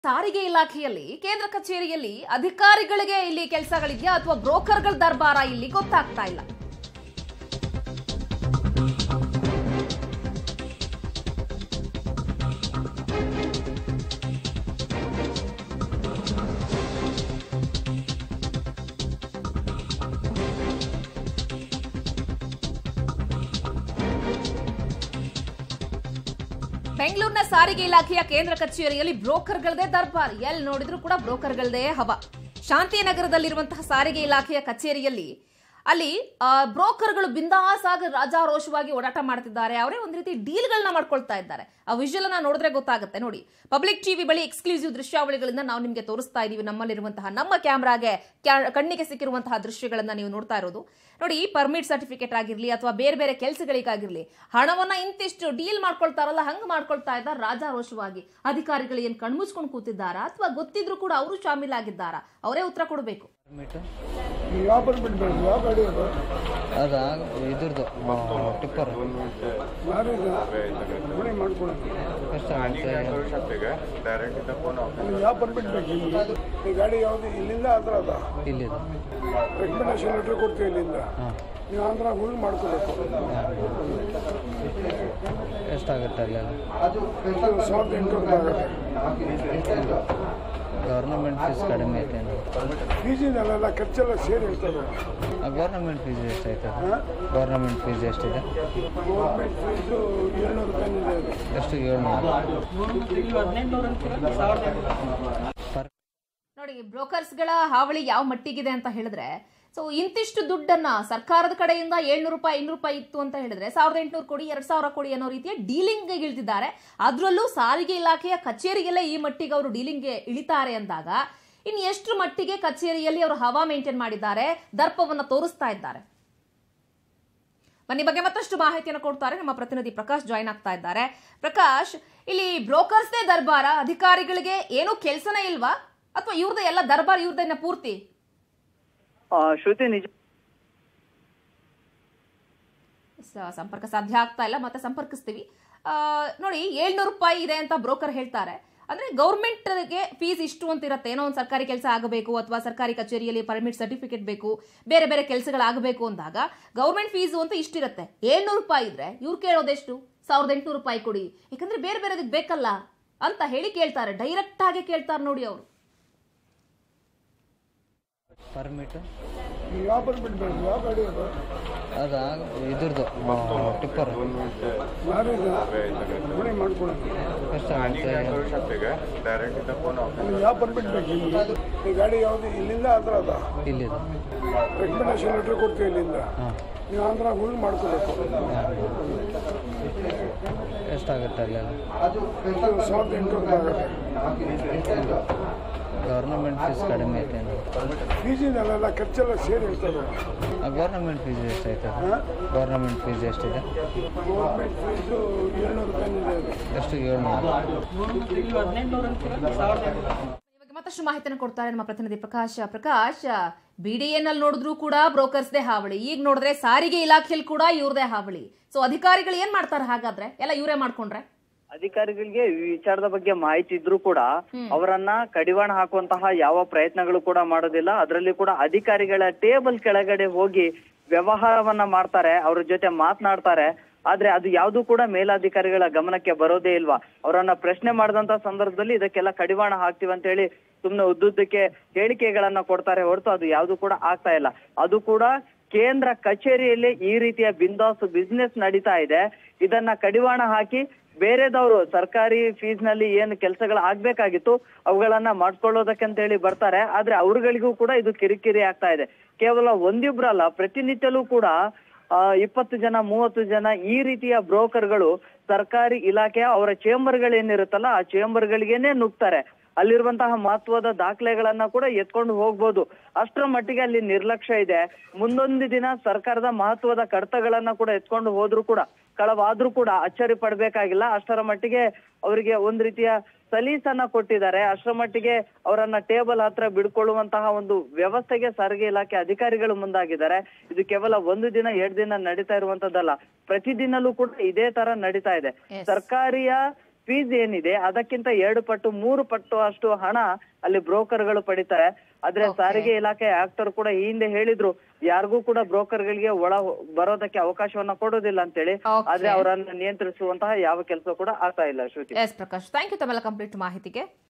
ಸಾರಿಗೆ ಇಲಾಖೆಯಲ್ಲಿ ಕೇಂದ್ರ ಕಚೇರಿಯಲ್ಲಿ ಅಧಿಕಾರಿಗಳಿಗೆ ಇಲ್ಲಿ ಕೆಲಸಗಳಿದೆಯಾ ಅಥವಾ ಬ್ರೋಕರ್ಗಳ ದರ್ಬಾರ ಇಲ್ಲಿ ಗೊತ್ತಾಗ್ತಾ ಇಲ್ಲ ಬೆಂಗಳೂರಿನ ಸಾರಿಗೆ ಇಲಾಖೆಯ ಕೇಂದ್ರ ಕಚೇರಿಯಲ್ಲಿ ಬ್ರೋಕರ್ಗಳದೇ ದರ್ಬಾರ್ ಎಲ್ಲಿ ನೋಡಿದ್ರು ಕೂಡ ಬ್ರೋಕರ್ಗಳದೇ ಹವ ಶಾಂತಿನಗರದಲ್ಲಿರುವಂತಹ ಸಾರಿಗೆ ಇಲಾಖೆಯ ಕಚೇರಿಯಲ್ಲಿ ಅಲ್ಲಿ ಆ, ಬ್ರೋಕರ್ಗಳು ಬಿಂದಾಸ್ ಆಗಿ ರಾಜಾರೋಷವಾಗಿ ಓಡಾಟ ಮಾಡ್ತಿದ್ದಾರೆ ಅವರೇ ಒಂದು ರೀತಿ ಡೀಲ್ಗಳನ್ನ ಮಾಡ್ಕೊಳ್ತಾ ಇದ್ದಾರೆ ಆ ವಿಜುವಲ್ ಅನ್ನ ನೋಡಿದ್ರೆ ಗೊತ್ತಾಗುತ್ತೆ ನೋಡಿ ಪಬ್ಲಿಕ್ ಟಿವಿ ಬಳಿ ಎಕ್ಸ್ಕ್ಲೂಸಿವ್ ದೃಶ್ಯಾವಳಿಗಳಿಂದ ನಾವು ನಿಮಗೆ ತೋರಿಸ್ತಾ ಇದೀವಿ ನಮ್ಮಲ್ಲಿರುವಂತಹ ನಮ್ಮ ಕ್ಯಾಮ್ರಾಗೆ ಕ್ಯಾ- ಕಣ್ಣಿಗೆ ಸಿಕ್ಕಿರುವಂತಹ ದೃಶ್ಯಗಳನ್ನ ನೀವು ನೋಡ್ತಾ ಇರೋದು ನೋಡಿ ಪರ್ಮಿಟ್ ಸರ್ಟಿಫಿಕೇಟ್ ಆಗಿರ್ಲಿ ಅಥವಾ ಬೇರೆ ಬೇರೆ ಕೆಲಸಗಳಿಗಾಗಿರ್ಲಿ ಹಣವನ್ನ ಇಂತಿಷ್ಟು ಡೀಲ್ ಮಾಡ್ಕೊಳ್ತಾರಲ್ಲ ಹಂಗ್ ಮಾಡ್ಕೊಳ್ತಾ ಇದ್ದಾರೆ ರಾಜಾರೋಷವಾಗಿ ಅಧಿಕಾರಿಗಳು ಏನ್ ಕಣ್ಮುಚ್ಕೊಂಡು ಕೂತಿದ್ದಾರಾ ಅಥವಾ ಗೊತ್ತಿದ್ರು ಕೂಡ ಅವರು ಶಾಮೀಲಾಗಿದ್ದಾರಾ ಅವರೇ ಉತ್ತರ ಕೊಡಬೇಕು ಪರ್ಮಿಟ್ ಯಾವ ಪರ್ಮಿಟ್ ಬೇಕು ಯಾವ ಗಾಡಿ ಅದು ಅದ ಇದ್ರದ್ದು ಟಿಪ್ಪರ್ ಯಾರು ಇದು ಗುಣಿ ಮಾಡ್ಕೊಡೋದು ಎಷ್ಟು ಯಾವ ಪರ್ಮಿಟ್ ಬೇಕು ನಿಮ್ಗೆ? ಈ ಗಾಡಿ ಯಾವುದು ಇಲ್ಲಿಂದ ಆಂಧ್ರ ಅದ ಇಲ್ಲಿದೆ ರೆಕಮೆಂಡೇಶನ್ ಲೆಟರ್ ಕೊಡ್ತೀವಿ ಇಲ್ಲಿಂದ ಹಾಂ ನೀವು ಆಂಧ್ರ ಹೋಗಿ ಮಾಡ್ಕೋಬೇಕು ಎಷ್ಟಾಗುತ್ತೆ ಅಲ್ಲೆಲ್ಲ ಇದು ಸಾವಿರದ ಎಂಟುನೂರು ಆಗುತ್ತೆ ಗೌರ್ನಮೆಂಟ್ ಫೀಸ್ ಕಡಿಮೆ ಐತೆ ಫೀಸಿನಲ್ಲೆಲ್ಲ ಖರ್ಚೆಲ್ಲ ಸೇರಿ ಇರ್ತದೆ ಗೌರ್ನಮೆಂಟ್ ಫೀಸ್ ಎಷ್ಟೈತೆ ಗೌರ್ನಮೆಂಟ್ ಫೀಸ್ ಎಷ್ಟಿದೆ ಗೌರ್ಮೆಂಟ್ ಫೀಸು ಏಳ್ನೂರು ರೂಪಾಯಿನಿದೆ ಅದು ಎಷ್ಟು ಏಳ್ನೂರು ಪರ್ ನೋಡಿ ಬ್ರೋಕರ್ಸ್ಗಳ ಹಾವಳಿ ಯಾವ ಮಟ್ಟಿಗಿದೆ ಅಂತ ಹೇಳಿದ್ರೆ ಸೊ ಇಂತಿಷ್ಟು ದುಡ್ಡನ್ನ ಸರ್ಕಾರದ ಕಡೆಯಿಂದ ಏಳ್ನೂರು ರೂಪಾಯಿ ಐನೂರು ರೂಪಾಯಿ ಇತ್ತು ಅಂತ ಹೇಳಿದ್ರೆ ಸಾವಿರದ ಎಂಟುನೂರು ಕೊಡಿ ಎರಡ್ ಸಾವಿರ ಕೊಡಿ ಅನ್ನೋ ರೀತಿಯ ಡೀಲಿಂಗ್ ಇಳಿದಿದ್ದಾರೆ ಅದರಲ್ಲೂ ಸಾರಿಗೆ ಇಲಾಖೆಯ ಕಚೇರಿಗೆಲ್ಲ ಈ ಮಟ್ಟಿಗೆ ಅವರು ಡೀಲಿಂಗ್ಗೆ ಇಳಿತಾರೆ ಅಂದಾಗ ಇನ್ನು ಎಷ್ಟು ಮಟ್ಟಿಗೆ ಕಚೇರಿಯಲ್ಲಿ ಅವರು ಹವಾ ಮೇಂಟೈನ್ ಮಾಡಿದ್ದಾರೆ ದರ್ಪವನ್ನ ತೋರಿಸ್ತಾ ಇದ್ದಾರೆ ಬನ್ನಿ ಬಗ್ಗೆ ಮತ್ತಷ್ಟು ಮಾಹಿತಿಯನ್ನು ಕೊಡ್ತಾರೆ ನಮ್ಮ ಪ್ರತಿನಿಧಿ ಪ್ರಕಾಶ್ ಜಾಯ್ನ್ ಆಗ್ತಾ ಇದ್ದಾರೆ ಪ್ರಕಾಶ್ ಇಲ್ಲಿ ಬ್ರೋಕರ್ಸ್ದೇ ದರ್ಬಾರ ಅಧಿಕಾರಿಗಳಿಗೆ ಏನೂ ಕೆಲಸನೇ ಇಲ್ವಾ ಅಥವಾ ಇವ್ರದ್ದು ಎಲ್ಲ ದರ್ಬಾರ್ ಇವ್ರದನ್ನ ಪೂರ್ತಿ ಆ, ಶ್ರುತಿ ನಿಜ ಸ- ಸಂಪರ್ಕ ಸಾಧ್ಯ ಆಗ್ತಾ ಇಲ್ಲ ಮತ್ತೆ ಸಂಪರ್ಕಿಸ್ತೀವಿ ಆ, ನೋಡಿ ಏಳ್ನೂರು ರೂಪಾಯಿ ಇದೆ ಅಂತ ಬ್ರೋಕರ್ ಹೇಳ್ತಾರೆ ಅಂದ್ರೆ ಗೌರ್ಮೆಂಟ್ಗೆ ಫೀಸ್ ಇಷ್ಟು ಅಂತ ಇರುತ್ತೆ ಏನೋ ಒಂದು ಸರ್ಕಾರಿ ಕೆಲಸ ಆಗಬೇಕು ಅಥವಾ ಸರ್ಕಾರಿ ಕಚೇರಿಯಲ್ಲಿ ಪರ್ಮಿಟ್ ಸರ್ಟಿಫಿಕೇಟ್ ಬೇಕು ಬೇರೆ ಬೇರೆ ಕೆಲಸಗಳಾಗಬೇಕು ಅಂದಾಗ ಗೌರ್ಮೆಂಟ್ ಫೀಸು ಅಂತ ಇಷ್ಟಿರುತ್ತೆ ಏಳ್ನೂರು ರೂಪಾಯಿ ಇದ್ರೆ ಇವ್ರು ಕೇಳೋದೆಷ್ಟು ಸಾವಿರದ ಎಂಟುನೂರು ರೂಪಾಯಿ ಕೊಡಿ ಯಾಕಂದ್ರೆ ಬೇರೆ ಬೇರೆದಕ್ಕೆ ಬೇಕಲ್ಲ ಅಂತ ಹೇಳಿ ಕೇಳ್ತಾರೆ ಡೈರೆಕ್ಟ್ ಆಗಿ ಕೇಳ್ತಾರೆ ನೋಡಿ ಅವರು ಪರ್ಮಿಟ್ ಯಾವ ಪರ್ಮಿಟ್ ಬೇಕು ಯಾವ ಗಾಡಿ ಅದು ಅದ ಇದ್ರದ್ದು ಟಿಪ್ಪರ್ ಯಾರು ಇದು ಗುಣಿ ಮಾಡ್ಕೊಡೋದು ಎಷ್ಟು ಯಾವ ಪರ್ಮಿಟ್ ಬೇಕು ನಿಮ್ಗೆ? ಈ ಗಾಡಿ ಯಾವುದು ಇಲ್ಲಿಂದ ಆಂಧ್ರ ಅದ ಇಲ್ಲಿದೆ ರೆಕಮೆಂಡೇಶನ್ ಲೆಟರ್ ಕೊಡ್ತೀವಿ ಇಲ್ಲಿಂದ ಹಾಂ ನೀವು ಆಂಧ್ರ ಹೋಗಿ ಮಾಡ್ಕೋಬೇಕು ಎಷ್ಟಾಗುತ್ತೆ ಅಲ್ಲೆಲ್ಲ ಇದು ಸಾವಿರದ ಎಂಟುನೂರು ಆಗುತ್ತೆ ಗೌರ್ನಮೆಂಟ್ ಫೀಸ್ ಕಡಿಮೆ ಐತೆ ಫೀಸಿನಲ್ಲೆಲ್ಲ ಖರ್ಚೆಲ್ಲ ಸೇರಿ ಇರ್ತದೆ ಗೌರ್ನಮೆಂಟ್ ಫೀಸ್ ಎಷ್ಟೈತೆ ಗೌರ್ನಮೆಂಟ್ ಫೀಸ್ ಎಷ್ಟಿದೆ ಗೌರ್ಮೆಂಟ್ ಫೀಸು ಏಳ್ನೂರು ರೂಪಾಯಿನಿದೆ ಅದು ಎಷ್ಟು ಏಳ್ನೂರು ಇವಾಗ ಮತ್ತಷ್ಟು ಮಾಹಿತಿಯನ್ನು ಕೊಡ್ತಾರೆ ನಮ್ಮ ಪ್ರತಿನಿಧಿ ಪ್ರಕಾಶ್ ಪ್ರಕಾಶ್ ಬಿಡಿಎನ್ ಅಲ್ಲಿ ನೋಡಿದ್ರು ಕೂಡ ಬ್ರೋಕರ್ಸ್ದೇ ಹಾವಳಿ ಈಗ ನೋಡಿದ್ರೆ ಸಾರಿಗೆ ಇಲಾಖೆಯಲ್ಲಿ ಕೂಡ ಇವ್ರದೇ ಹಾವಳಿ ಸೊ ಅಧಿಕಾರಿಗಳು ಏನ್ ಮಾಡ್ತಾರೆ ಹಾಗಾದ್ರೆ ಎಲ್ಲ ಇವರೇ ಮಾಡ್ಕೊಂಡ್ರೆ ಅಧಿಕಾರಿಗಳಿಗೆ ಈ ವಿಚಾರದ ಬಗ್ಗೆ ಮಾಹಿತಿ ಇದ್ರೂ ಕೂಡ ಅವರನ್ನ ಕಡಿವಾಣ ಹಾಕುವಂತಹ ಯಾವ ಪ್ರಯತ್ನಗಳು ಕೂಡ ಮಾಡೋದಿಲ್ಲ ಅದರಲ್ಲಿ ಕೂಡ ಅಧಿಕಾರಿಗಳ ಟೇಬಲ್ ಕೆಳಗಡೆ ಹೋಗಿ ವ್ಯವಹಾರವನ್ನ ಮಾಡ್ತಾರೆ ಅವ್ರ ಜೊತೆ ಮಾತನಾಡ್ತಾರೆ ಆದ್ರೆ ಅದು ಯಾವ್ದು ಕೂಡ ಮೇಲಾಧಿಕಾರಿಗಳ ಗಮನಕ್ಕೆ ಬರೋದೇ ಇಲ್ವಾ ಅವರನ್ನ ಪ್ರಶ್ನೆ ಮಾಡಿದಂತ ಸಂದರ್ಭದಲ್ಲಿ ಇದಕ್ಕೆಲ್ಲ ಕಡಿವಾಣ ಹಾಕ್ತಿವಿ ಅಂತ ಹೇಳಿ ಸುಮ್ನೆ ಉದ್ದುದ್ದಕ್ಕೆ ಹೇಳಿಕೆಗಳನ್ನ ಕೊಡ್ತಾರೆ ಹೊರತು ಅದು ಯಾವ್ದು ಕೂಡ ಆಗ್ತಾ ಇಲ್ಲ ಅದು ಕೂಡ ಕೇಂದ್ರ ಕಚೇರಿಯಲ್ಲಿ ಈ ರೀತಿಯ ಬಿಂದಾಸ್ ಬಿಸ್ನೆಸ್ ನಡೀತಾ ಇದೆ ಇದನ್ನ ಕಡಿವಾಣ ಹಾಕಿ ಬೇರೆದವರು ಸರ್ಕಾರಿ ಫೀಸ್ ನಲ್ಲಿ ಏನು ಕೆಲಸಗಳು ಆಗ್ಬೇಕಾಗಿತ್ತು ಅವುಗಳನ್ನ ಮಾಡ್ಕೊಳ್ಳೋದಕ್ಕಂತ ಹೇಳಿ ಬರ್ತಾರೆ ಆದ್ರೆ ಅವ್ರಗಳಿಗೂ ಕೂಡ ಇದು ಕಿರಿಕಿರಿ ಆಗ್ತಾ ಇದೆ ಕೇವಲ ಒಂದಿಬ್ರಲ್ಲ ಪ್ರತಿನಿತ್ಯಲೂ ಕೂಡ ಆ, ಇಪ್ಪತ್ತು ಜನ ಮೂವತ್ತು ಜನ ಈ ರೀತಿಯ ಬ್ರೋಕರ್ಗಳು ಸರ್ಕಾರಿ ಇಲಾಖೆಯ ಅವರ ಚೇಂಬರ್ಗಳೇನಿರುತ್ತಲ್ಲ ಆ ಚೇಂಬರ್ಗಳಿಗೇನೆ ನುಗ್ತಾರೆ ಅಲ್ಲಿರುವಂತಹ ಮಹತ್ವದ ದಾಖಲೆಗಳನ್ನ ಕೂಡ ಎತ್ಕೊಂಡು ಹೋಗ್ಬೋದು ಅಷ್ಟರ ಮಟ್ಟಿಗೆ ಅಲ್ಲಿ ನಿರ್ಲಕ್ಷ್ಯ ಇದೆ ಮುಂದೊಂದು ದಿನ ಸರ್ಕಾರದ ಮಹತ್ವದ ಕಡತಗಳನ್ನ ಕೂಡ ಎತ್ಕೊಂಡು ಹೋದ್ರು ಕೂಡ ಕಳವಾದ್ರೂ ಕೂಡ ಅಚ್ಚರಿ ಪಡ್ಬೇಕಾಗಿಲ್ಲ ಅಷ್ಟರ ಮಟ್ಟಿಗೆ ಅವರಿಗೆ ಒಂದ್ ರೀತಿಯ ಸಲೀಸನ್ನ ಕೊಟ್ಟಿದ್ದಾರೆ ಅಷ್ಟರ ಮಟ್ಟಿಗೆ ಅವರನ್ನ ಟೇಬಲ್ ಹತ್ರ ಬಿಡ್ಕೊಳ್ಳುವಂತಹ ಒಂದು ವ್ಯವಸ್ಥೆಗೆ ಸಾರಿಗೆ ಇಲಾಖೆ ಅಧಿಕಾರಿಗಳು ಮುಂದಾಗಿದ್ದಾರೆ ಇದು ಕೇವಲ ಒಂದು ದಿನ ಎರಡು ದಿನ ನಡೀತಾ ಇರುವಂತದ್ದಲ್ಲ ಪ್ರತಿದಿನಲೂ ಕೂಡ ಇದೇ ತರ ನಡೀತಾ ಇದೆ Yes. ಸರ್ಕಾರಿಯ ಫೀಸ್ ಏನಿದೆ ಅದಕ್ಕಿಂತ ಎರಡು ಪಟ್ಟು ಮೂರು ಪಟ್ಟು ಅಷ್ಟು ಹಣ ಅಲ್ಲಿ ಬ್ರೋಕರ್ಗಳು ಪಡಿತಾರೆ ಆದ್ರೆ Okay. ಸಾರಿಗೆ ಇಲಾಖೆ ಆಕ್ಟರ್ ಕೂಡ ಈ ಹಿಂದೆ ಹೇಳಿದ್ರು ಯಾರಿಗೂ ಕೂಡ ಬ್ರೋಕರ್ ಗಳಿಗೆ ಒಳ ಬರೋದಕ್ಕೆ ಅವಕಾಶವನ್ನ ಕೊಡೋದಿಲ್ಲ ಅಂತೇಳಿ Okay. ಆದ್ರೆ ಅವರನ್ನ ನಿಯಂತ್ರಿಸುವಂತಹ ಯಾವ ಕೆಲಸ ಕೂಡ ಆಗ್ತಾ ಇಲ್ಲ Shruti S Prakash thank you ತಮ್ಮೆಲ್ಲ ಕಂಪ್ಲೀಟ್ ಮಾಹಿತಿಗೆ